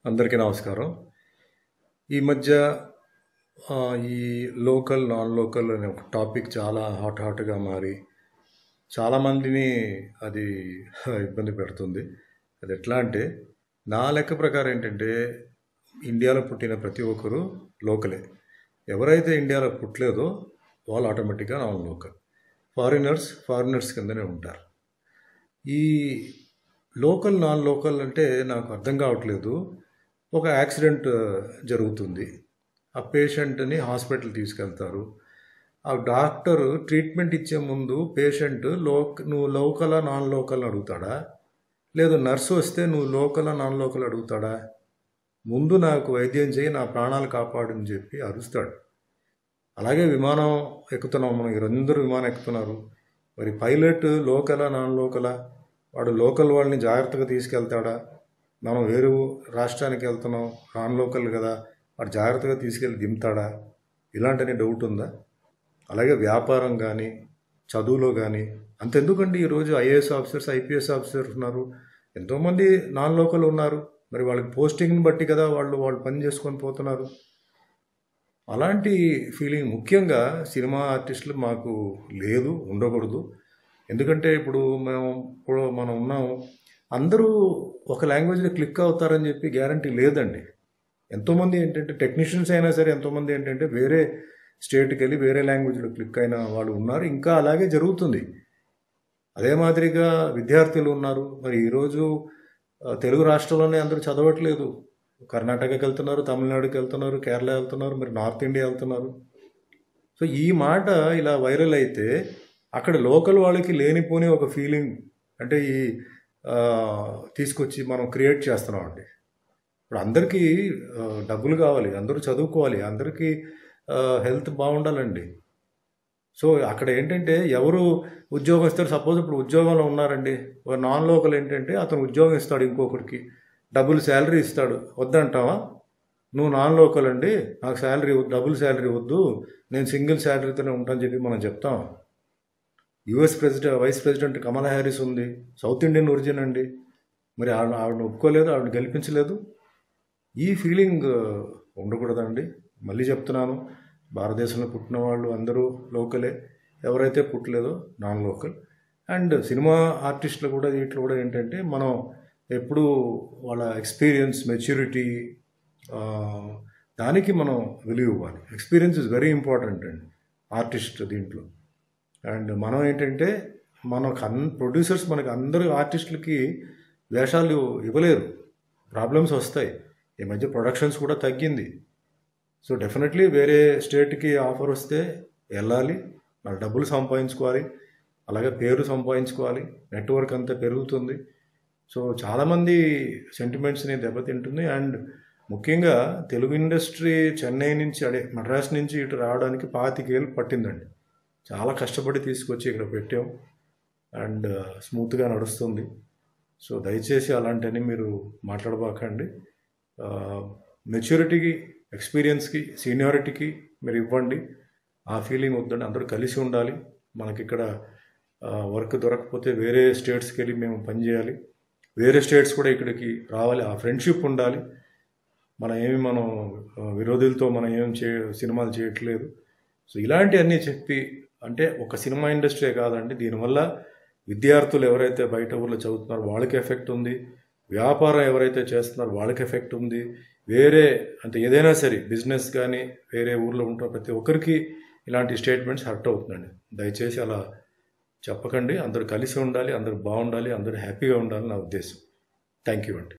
అందరికీ నమస్కారం ఈ మధ్య ఆ, ఈ లోకల్ నాన్ లోకల్ అనే ఒక టాపిక్ చాలా హాట్ హాట్గా మారి చాలామందిని అది ఇబ్బంది పెడుతుంది అది ఎట్లా అంటే నా లెక్క ప్రకారం ఏంటంటే ఇండియాలో పుట్టిన ప్రతి ఒక్కరు లోకలే ఎవరైతే ఇండియాలో పుట్టలేదో వాళ్ళు ఆటోమేటిక్గా నాన్ లోకల్ ఫారినర్స్ ఫారినర్స్ కిందనే ఉంటారు ఈ లోకల్ నాన్ లోకల్ అంటే నాకు అర్థం కావట్లేదు ఒక యాక్సిడెంట్ ఆ, జరుగుతుంది ఆ పేషెంట్ని హాస్పిటల్ తీసుకెళ్తారు ఆ డాక్టర్ ట్రీట్మెంట్ ఇచ్చే ముందు పేషెంట్ లోక్ నువ్వు లోకలా నాన్ లోకల్ అడుగుతాడా లేదు నర్సు వస్తే నువ్వు లోకలా నాన్ లోకల్ అడుగుతాడా ముందు నాకు వైద్యం చేయి నా ప్రాణాలు కాపాడని చెప్పి అరుస్తాడు అలాగే విమానం ఎక్కుతున్నాం మనం అందరూ విమానం ఎక్కుతున్నారు మరి పైలట్ లోకలా నాన్ లోకలా వాడు లోకల్ వాళ్ళని జాగ్రత్తగా తీసుకెళ్తాడా మనం వేరే రాష్ట్రానికి వెళ్తున్నాం నాన్ లోకల్ కదా వాడు జాగ్రత్తగా తీసుకెళ్ళి దింపుతాడా ఇలాంటి డౌట్ ఉందా అలాగే వ్యాపారం కానీ చదువులో కానీ అంతెందుకండి ఈరోజు ఐఏఎస్ ఆఫీసర్స్ ఐపీఎస్ ఆఫీసర్స్ ఉన్నారు ఎంతోమంది నాన్ లోకల్ ఉన్నారు మరి వాళ్ళకి పోస్టింగ్ని బట్టి కదా వాళ్ళు వాళ్ళు పని చేసుకొని పోతున్నారు అలాంటి ఫీలింగ్ ముఖ్యంగా సినిమా ఆర్టిస్టులు మాకు లేదు ఉండకూడదు ఎందుకంటే ఇప్పుడు మేము ఇప్పుడు మనం ఉన్నాం అందరూ ఒక లాంగ్వేజ్లో క్లిక్ అవుతారని చెప్పి గ్యారంటీ లేదండి ఎంతోమంది ఏంటంటే టెక్నీషియన్స్ అయినా సరే ఎంతోమంది ఏంటంటే వేరే స్టేట్కి వెళ్ళి వేరే లాంగ్వేజ్లో క్లిక్ అయిన వాళ్ళు ఉన్నారు ఇంకా అలాగే జరుగుతుంది అదే మాదిరిగా విద్యార్థులు ఉన్నారు మరి ఈరోజు ఆ, తెలుగు రాష్ట్రాల్లోనే అందరూ చదవట్లేదు కర్ణాటకకి వెళ్తున్నారు తమిళనాడుకి వెళ్తున్నారు కేరళ వెళ్తున్నారు మరి నార్త్ ఇండియా వెళ్తున్నారు సో ఈ మాట ఇలా వైరల్ అయితే అక్కడ లోకల్ వాళ్ళకి లేనిపోని ఒక ఫీలింగ్ అంటే ఈ ఆ, తీసుకొచ్చి మనం క్రియేట్ చేస్తున్నాం అండి ఇప్పుడు అందరికీ ఆ, డబ్బులు కావాలి అందరూ చదువుకోవాలి అందరికీ హెల్త్ బాగుండాలండి సో అక్కడ ఏంటంటే ఎవరు ఉద్యోగం ఇస్తారు సపోజ్ ఇప్పుడు ఉద్యోగంలో ఉన్నారండి ఒక నాన్ లోకల్ ఏంటంటే అతను ఉద్యోగం ఇస్తాడు ఇంకొకరికి డబుల్ శాలరీ ఇస్తాడు వద్దంటావా నువ్వు నాన్ లోకల్ అండి నాకు శాలరీ డబుల్ శాలరీ వద్దు నేను సింగిల్ శాలరీతోనే ఉంటానని చెప్పి మనం చెప్తాం US president vice president Kamala Harris ఉంది సౌత్ ఇండియన్ ఒరిజిన్ అండి మరి ఆవిడ ఆవిడని ఒప్పుకోలేదు ఆవిడ గెలిపించలేదు ఈ ఫీలింగ్ ఉండకూడదండి మళ్ళీ చెప్తున్నాను భారతదేశంలో పుట్టిన వాళ్ళు అందరూ లోకలే ఎవరైతే పుట్టలేదో నాన్ లోకల్ అండ్ సినిమా ఆర్టిస్టులు కూడా వీటిలో కూడా ఏంటంటే మనం ఎప్పుడు వాళ్ళ ఎక్స్పీరియన్స్ మెచ్యూరిటీ దానికి మనం విలువ ఇవ్వాలి ఎక్స్పీరియన్స్ ఇస్ వెరీ ఇంపార్టెంట్ అండి ఆర్టిస్ట్ దీంట్లో అండ్ మనం ఏంటంటే మనకు అన్ ప్రొడ్యూసర్స్ మనకు అందరూ ఆర్టిస్టులకి వేషాలు ఇవ్వలేరు ప్రాబ్లమ్స్ వస్తాయి ఈ మధ్య ప్రొడక్షన్స్ కూడా తగ్గింది సో డెఫినెట్లీ వేరే స్టేట్కి ఆఫర్ వస్తే వెళ్ళాలి నాకు డబ్బులు సంపాదించుకోవాలి అలాగే పేరు సంపాదించుకోవాలి నెట్వర్క్ అంతా పెరుగుతుంది సో చాలామంది సెంటిమెంట్స్ని దెబ్బతింటుంది అండ్ ముఖ్యంగా తెలుగు ఇండస్ట్రీ చెన్నై నుంచి అదే మద్రాస్ నుంచి ఇటు రావడానికి పాతికేళ్ళు పట్టిందండి చాలా కష్టపడి తీసుకొచ్చి ఇక్కడ పెట్టాం అండ్ స్మూత్గా నడుస్తుంది సో దయచేసి అలాంటివన్నీ మీరు మాట్లాడబాకండి మెచ్యూరిటీకి ఎక్స్పీరియన్స్కి సీనియారిటీకి మీరు ఇవ్వండి ఆ ఫీలింగ్ వద్దండి అందరూ కలిసి ఉండాలి మనకి ఇక్కడ వర్క్ దొరకకపోతే వేరే స్టేట్స్కి వెళ్ళి మేము పనిచేయాలి వేరే స్టేట్స్ కూడా ఇక్కడికి రావాలి ఆ ఫ్రెండ్షిప్ ఉండాలి మనం ఏమి మనం ఆ, విరోధులతో మనం ఏం చే సినిమాలు చేయట్లేదు సో ఇలాంటివన్నీ చెప్పి అంటే ఒక సినిమా ఇండస్ట్రీ కాదండి దీనివల్ల విద్యార్థులు ఎవరైతే బయట ఊర్లో చదువుతున్నారో వాళ్ళకి ఎఫెక్ట్ ఉంది వ్యాపారం ఎవరైతే చేస్తున్నారో వాళ్ళకి ఎఫెక్ట్ ఉంది వేరే అంటే ఏదైనా సరే బిజినెస్ కానీ వేరే ఊర్లో ఉంటున్న ప్రతి ఒక్కరికి ఇలాంటి స్టేట్మెంట్స్ హర్ట్ అవుతుందండి దయచేసి అలా చెప్పకండి అందరూ కలిసి ఉండాలి అందరూ బాగుండాలి అందరూ హ్యాపీగా ఉండాలి నా ఉద్దేశం థ్యాంక్ యూ అండి